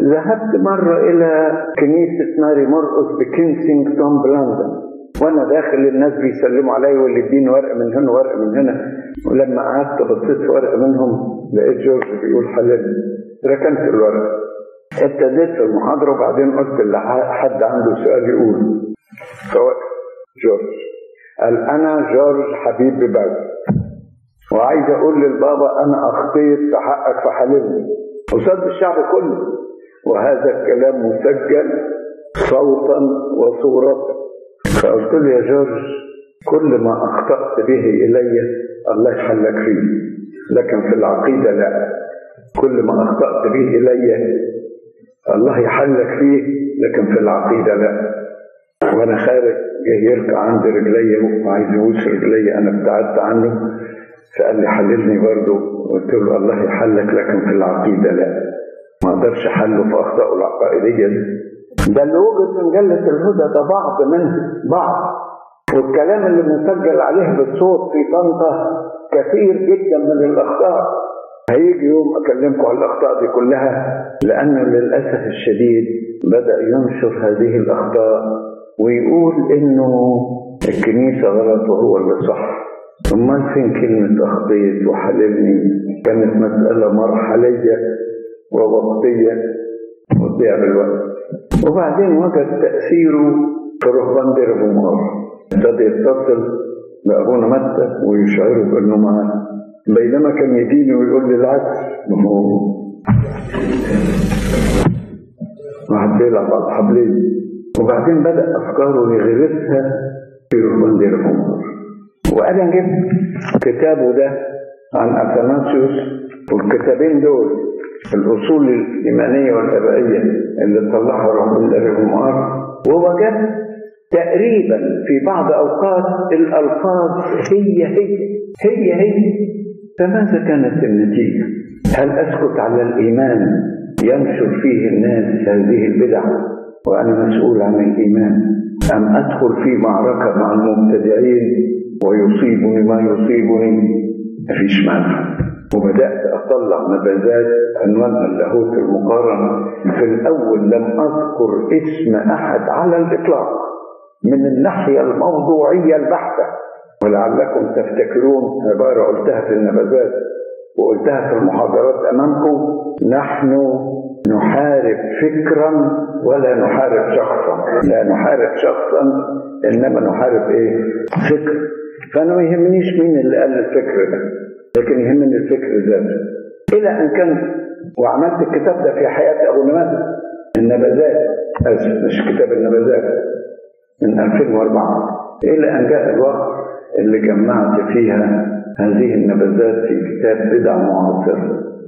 ذهبت مرة إلى كنيسة ماري مرقس بكنسينغتون بلندن وانا داخل الناس بيسلموا عليا واللي يديني ورقه من هنا ورقه من هنا ولما قعدت بصيت في ورقه منهم لقيت جورج بيقول حلال ركنت الورقه ابتديت في المحاضره وبعدين قلت لحد عنده سؤال يقول فوقف جورج قال انا جورج حبيب ببعض وعايز اقول للبابا انا اخطيت في حقك فحللني قصاد الشعب كله وهذا الكلام مسجل صوتا وصورة فقلت له يا جورج كل ما أخطأت به إلي الله يحلك فيه لكن في العقيدة لا كل ما أخطأت به إلي الله يحلك فيه لكن في العقيدة لا وأنا خارج جاي يركع عند رجلي وعايز يبوس رجلي أنا ابتعدت عنه فقال لي حللني برضه قلت له الله يحلك لكن في العقيدة لا ما اقدرش احله في اخطائه العقائديه دي ده اللي وجد في مجله الهدى ده بعض منها بعض والكلام اللي مسجل عليه بالصوت في طنطا كثير جدا من الاخطاء هيجي يوم اكلمكم على الاخطاء دي كلها لانه للاسف الشديد بدا ينشر هذه الاخطاء ويقول انه الكنيسه غلط وهو اللي صح امال فين كلمه اخطيت وحللني كانت مساله مرحليه ووقتية وتضيع بالوقت وبعدين وجد تأثيره في رهبان دير بومار ابتدى يتصل بأبونا متى ويشعره بأنه معاه بينما كان يديني ويقول لي العكس ما هو واحد بيلعب على الحبلين وبعدين بدأ أفكاره يغرسها في رهبان دير بومار وأنا جبت كتابه ده عن أثناسيوس والكتابين دول الأصول الإيمانية والأبائية اللي طلعها رحمة الرمار ووجدت تقريبا في بعض أوقات الألفاظ هي هي هي هي فماذا كانت النتيجة؟ هل أسكت على الإيمان ينشر فيه الناس هذه البدع وأنا مسؤول عن الإيمان أم أدخل في معركة مع المبتدعين ويصيبني ما يصيبني مفيش معنى وبدأت أطلع نبذات عنوانها اللاهوت المقارنة في الأول لم أذكر اسم أحد على الإطلاق من الناحية الموضوعية البحتة ولعلكم تفتكرون عبارة قلتها في النبذات وقلتها في المحاضرات أمامكم نحن نحارب فكرا ولا نحارب شخصا لا نحارب شخصا إنما نحارب إيه فكر فأنا ما يهمنيش مين اللي قال الفكر ده لكن يهمني الفكر ذاته إلى أن كان وعملت الكتاب ده في حياة أبو نماذج النبذات أسف مش كتاب النبذات من 2004 إلى أن جاء الوقت اللي جمعت فيها هذه النبذات في كتاب بدع معاصر